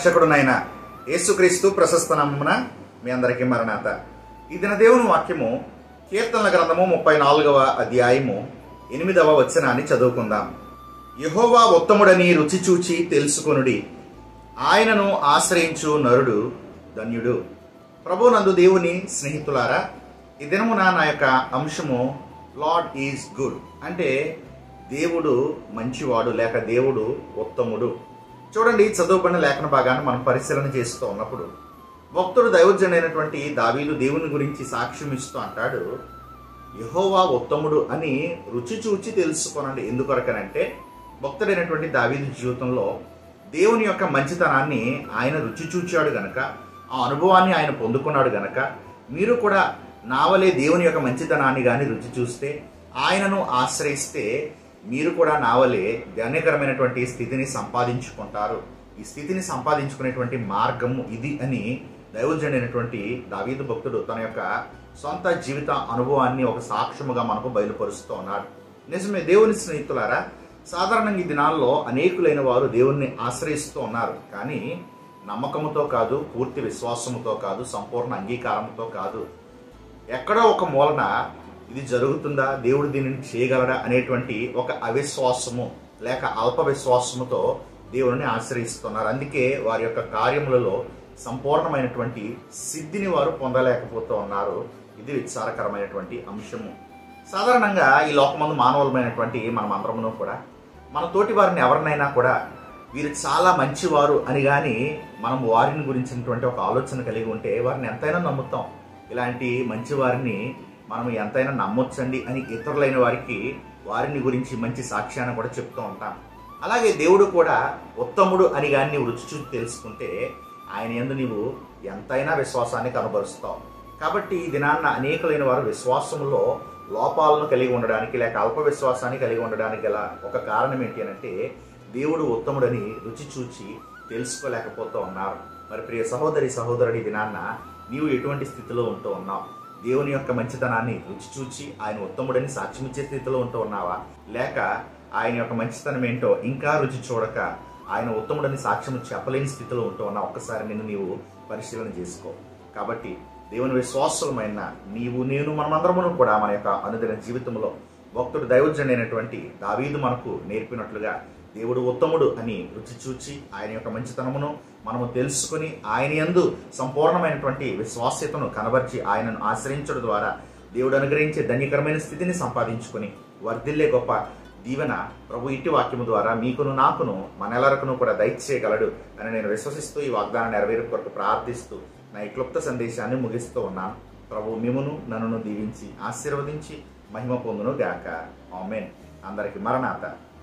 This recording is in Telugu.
రక్షకుడునైన యేసుక్రీస్తు ప్రశస్త నామమున మీ అందరికీ మరణాత ఈ దిన దేవుని వాక్యము కీర్తనల గ్రంథము ముప్పై నాలుగవ అధ్యాయము ఎనిమిదవ వచనాన్ని చదువుకుందాం యహోవా ఉత్తముడని రుచి చూచి తెలుసుకొనుడి ఆయనను ఆశ్రయించు నరుడు ధన్యుడు ప్రభునందు దేవుని స్నేహితులారా ఈ దినమున నా యొక్క అంశము లార్డ్ ఈజ్ గుడ్ అంటే దేవుడు మంచివాడు లేక దేవుడు ఉత్తముడు చూడండి చదువుకున్న లేఖన భాగాన్ని మనం పరిశీలన చేస్తూ ఉన్నప్పుడు భక్తుడు దైవజనైనటువంటి దావీదు దేవుని గురించి సాక్ష్యం ఇస్తూ అంటాడు యహోవా ఉత్తముడు అని రుచి చూచి తెలుసుకోనండి ఎందుకొరకనంటే భక్తుడైనటువంటి దావీదు జీవితంలో దేవుని యొక్క మంచితనాన్ని ఆయన రుచి చూచాడు గనక ఆ అనుభవాన్ని ఆయన పొందుకున్నాడు గనక మీరు కూడా నావలే దేవుని యొక్క మంచితనాన్ని కానీ రుచి చూస్తే ఆయనను ఆశ్రయిస్తే మీరు కూడా నావలే ధన్యకరమైనటువంటి స్థితిని సంపాదించుకుంటారు ఈ స్థితిని సంపాదించుకునేటువంటి మార్గము ఇది అని దైవజనైనటువంటి దావీదు భక్తుడు తన యొక్క సొంత జీవిత అనుభవాన్ని ఒక సాక్ష్యముగా మనకు బయలుపరుస్తూ ఉన్నాడు నిజమే దేవుని స్నేహితులారా సాధారణంగా ఈ దినాల్లో అనేకులైన వారు దేవుణ్ణి ఆశ్రయిస్తూ ఉన్నారు కానీ నమ్మకముతో కాదు పూర్తి విశ్వాసముతో కాదు సంపూర్ణ అంగీకారంతో కాదు ఎక్కడో ఒక మూలన ఇది జరుగుతుందా దేవుడు దీనిని చేయగలడా అనేటువంటి ఒక అవిశ్వాసము లేక అల్ప విశ్వాసముతో దేవుడిని ఆశ్రయిస్తున్నారు అందుకే వారి యొక్క కార్యములలో సంపూర్ణమైనటువంటి సిద్ధిని వారు పొందలేకపోతూ ఉన్నారు ఇది విచారకరమైనటువంటి అంశము సాధారణంగా ఈ లోకమందు మానవులమైనటువంటి మనం అందరమును కూడా మన తోటి వారిని ఎవరినైనా కూడా వీరు చాలా మంచివారు అని కానీ మనం వారిని గురించినటువంటి ఒక ఆలోచన కలిగి ఉంటే వారిని ఎంతైనా నమ్ముతాం ఇలాంటి మంచి వారిని మనం ఎంతైనా నమ్మొచ్చండి అని ఇతరులైన వారికి వారిని గురించి మంచి సాక్ష్యాన్ని కూడా చెప్తూ ఉంటాం అలాగే దేవుడు కూడా ఉత్తముడు అని కానీ నీవు రుచి చూసి తెలుసుకుంటే ఆయన ఎందు నీవు ఎంతైనా విశ్వాసాన్ని కనబరుస్తావు కాబట్టి ఈ దినాన్న అనేకులైన వారు విశ్వాసంలో లోపాలను కలిగి ఉండడానికి లేక అల్ప విశ్వాసాన్ని కలిగి ఉండడానికి గల ఒక కారణం ఏంటి అంటే దేవుడు ఉత్తముడని రుచి చూచి తెలుసుకోలేకపోతూ ఉన్నారు మరి ప్రియ సహోదరి సహోదరుడి దినాన్న నీవు ఎటువంటి స్థితిలో ఉంటూ ఉన్నావు దేవుని యొక్క మంచితనాన్ని రుచి చూచి ఆయన ఉత్తముడని సాక్ష్యం ఇచ్చే స్థితిలో ఉంటూ ఉన్నావా లేక ఆయన యొక్క మంచితనం ఏంటో ఇంకా రుచి చూడక ఆయన ఉత్తముడని సాక్ష్యం చెప్పలేని స్థితిలో ఉంటూ ఉన్నావు ఒక్కసారి నిన్ను నీవు పరిశీలన చేసుకో కాబట్టి దేవుని విశ్వాసమైన నీవు నేను మనమందరమును కూడా మన యొక్క అనుదిన జీవితంలో భక్తుడు దైవజనైనటువంటి దావీదు మనకు నేర్పినట్లుగా దేవుడు ఉత్తముడు అని రుచి చూచి ఆయన యొక్క మంచితనమును మనము తెలుసుకుని ఆయన యందు సంపూర్ణమైనటువంటి విశ్వాస్యతను కనబర్చి ఆయనను ఆశ్రయించడం ద్వారా దేవుడు అనుగ్రహించే ధన్యకరమైన స్థితిని సంపాదించుకుని వర్ధిల్లే గొప్ప దీవెన ప్రభు ఇట్టి వాక్యము ద్వారా మీకును నాకును మనెల్లరకును కూడా దయచేయగలడు అని నేను విశ్వసిస్తూ ఈ వాగ్దానం నెరవేరు కొరకు ప్రార్థిస్తూ నా ఈ క్లుప్త సందేశాన్ని ముగిస్తూ ఉన్నాను ప్రభు మిమును నన్ను దీవించి ఆశీర్వదించి మహిమ పొందును గాక ఆమెన్ అందరికి మరణాత